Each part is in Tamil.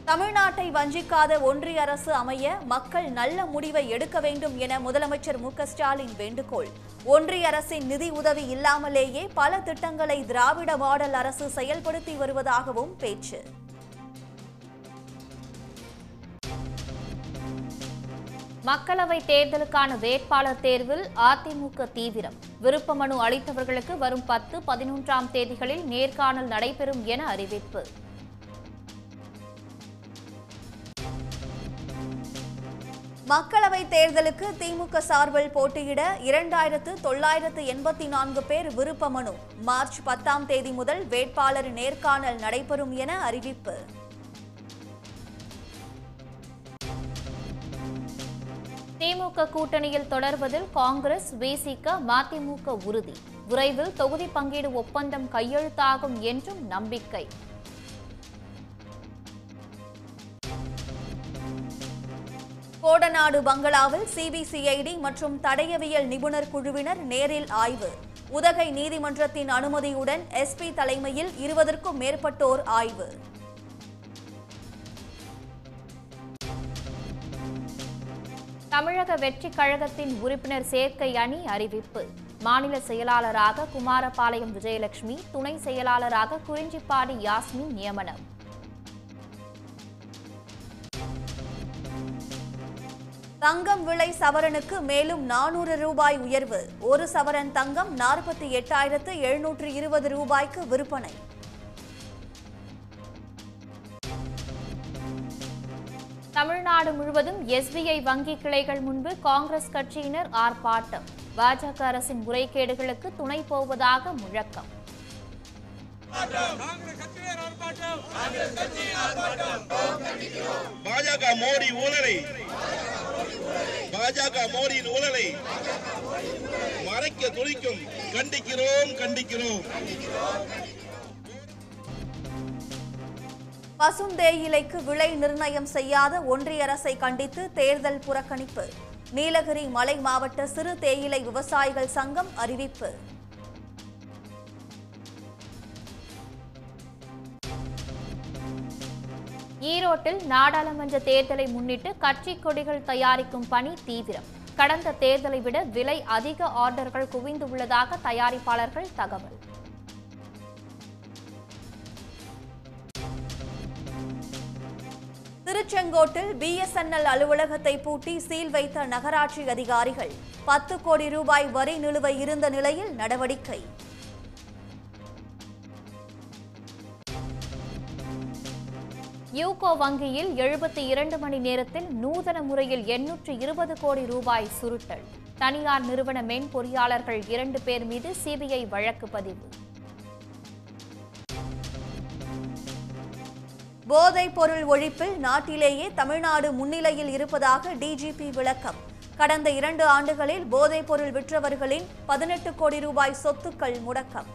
தமிழ்நாட்டை வஞ்சிக்காத ஒன்றிய அரசு அமைய மக்கள் நல்ல முடிவை எடுக்க வேண்டும் என முதலமைச்சர் மு க ஸ்டாலின் வேண்டுகோள் ஒன்றிய அரசின் நிதி உதவி இல்லாமலேயே பல திட்டங்களை திராவிட மாடல் அரசு செயல்படுத்தி வருவதாகவும் பேச்சு மக்களவை தேர்தலுக்கான வேட்பாளர் தேர்வில் அதிமுக தீவிரம் விருப்ப மனு அளித்தவர்களுக்கு வரும் பத்து பதினொன்றாம் தேதிகளில் நேர்காணல் நடைபெறும் என அறிவிப்பு மக்களவை தேர்தலுக்கு திமுக சார்பில் போட்டியிட இரண்டாயிரத்து தொள்ளாயிரத்து எண்பத்தி நான்கு பேர் விருப்ப மனு மார்ச் பத்தாம் தேதி முதல் வேட்பாளர் நேர்காணல் நடைபெறும் என அறிவிப்பு திமுக கூட்டணியில் தொடர்வதில் காங்கிரஸ் விசிக மதிமுக உறுதி விரைவில் தொகுதி பங்கீடு ஒப்பந்தம் கையெழுத்தாகும் என்றும் நம்பிக்கை கோடநாடு பங்களாவில் சிபிசிஐடி மற்றும் தடயவியல் நிபுணர் குழுவினர் நேரில் ஆய்வு உதகை நீதிமன்றத்தின் அனுமதியுடன் எஸ்பி தலைமையில் இருபதற்கும் மேற்பட்டோர் ஆய்வு தமிழக வெற்றிக் கழகத்தின் உறுப்பினர் சேர்க்கை அணி அறிவிப்பு மாநில செயலாளராக குமாரபாளையம் விஜயலட்சுமி துணை செயலாளராக குறிஞ்சிப்பாடி யாஸ்மின் நியமனம் தங்கம் விலை சவரனுக்கு மேலும் நானூறு ரூபாய் உயர்வு ஒரு சவரன் தங்கம் நாற்பத்தி எட்டாயிரத்து எழுநூற்று இருபது ரூபாய்க்கு விற்பனை தமிழ்நாடு முழுவதும் எஸ்பிஐ வங்கி கிளைகள் முன்பு காங்கிரஸ் கட்சியினர் ஆர்ப்பாட்டம் பாஜக அரசின் முறைகேடுகளுக்கு துணை போவதாக முழக்கம் பாஜக மோடி ஊழலை பாஜக மோடியின் ஊழலை மறைக்க துடிக்கும் கண்டிக்கிறோம் கண்டிக்கிறோம் பசுந்தேயிலைக்கு விலை நிர்ணயம் செய்யாத ஒன்றிய அரசை கண்டித்து தேர்தல் புறக்கணிப்பு நீலகிரி மலை மாவட்ட சிறு தேயிலை விவசாயிகள் சங்கம் அறிவிப்பு ஈரோட்டில் நாடாளுமன்ற தேர்தலை முன்னிட்டு கட்சி கொடிகள் தயாரிக்கும் பணி தீவிரம் கடந்த தேர்தலை விட விலை அதிக ஆர்டர்கள் குவிந்து உள்ளதாக தயாரிப்பாளர்கள் தகவல் திருச்செங்கோட்டில் பிஎஸ்என்எல் அலுவலகத்தை பூட்டி சீல் வைத்த நகராட்சி அதிகாரிகள் பத்து கோடி ரூபாய் வரி நிலுவை இருந்த நிலையில் நடவடிக்கை யூகோ வங்கியில் எழுபத்தி இரண்டு மணி நேரத்தில் நூதன முறையில் எண்ணூற்று இருபது கோடி ரூபாய் சுருட்டல் தனியார் நிறுவன மென்பொறியாளர்கள் இரண்டு பேர் மீது சிபிஐ வழக்கு பதிவு போதைப் பொருள் ஒழிப்பில் நாட்டிலேயே தமிழ்நாடு முன்னிலையில் இருப்பதாக டிஜிபி விளக்கம் கடந்த இரண்டு ஆண்டுகளில் போதைப் பொருள் விற்றவர்களின் பதினெட்டு கோடி ரூபாய் சொத்துக்கள் முடக்கம்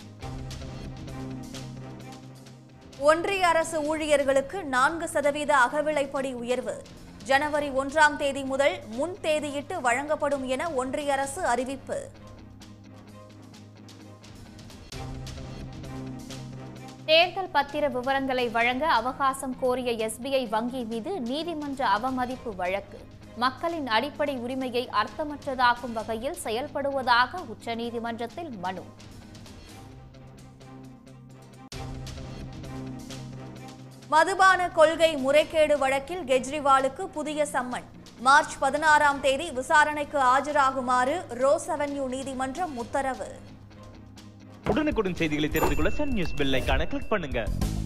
ஒன்றிய அரசு ஊழியர்களுக்கு நான்கு சதவீத அகவிலைப்படி உயர்வு ஜனவரி ஒன்றாம் தேதி முதல் முன் தேதியிட்டு வழங்கப்படும் என ஒன்றிய அரசு அறிவிப்பு தேர்தல் பத்திர விவரங்களை வழங்க அவகாசம் கோரிய எஸ்பிஐ வங்கி மீது நீதிமன்ற அவமதிப்பு வழக்கு மக்களின் அடிப்படை உரிமையை அர்த்தமற்றதாக்கும் வகையில் செயல்படுவதாக உச்சநீதிமன்றத்தில் மனு மதுபான கொள்கை முறைகேடு வழக்கில் கெஜ்ரிவாலுக்கு புதிய சம்மன் மார்ச் பதினாறாம் தேதி விசாரணைக்கு ஆஜராகுமாறு ரோஸ் அவென்யூ நீதிமன்றம் உத்தரவு உடனுக்குடன் செய்திகளை தெரிந்து கொள்ள சன் நியூஸ் பெல் ஐகானை கிளிக் பண்ணுங்க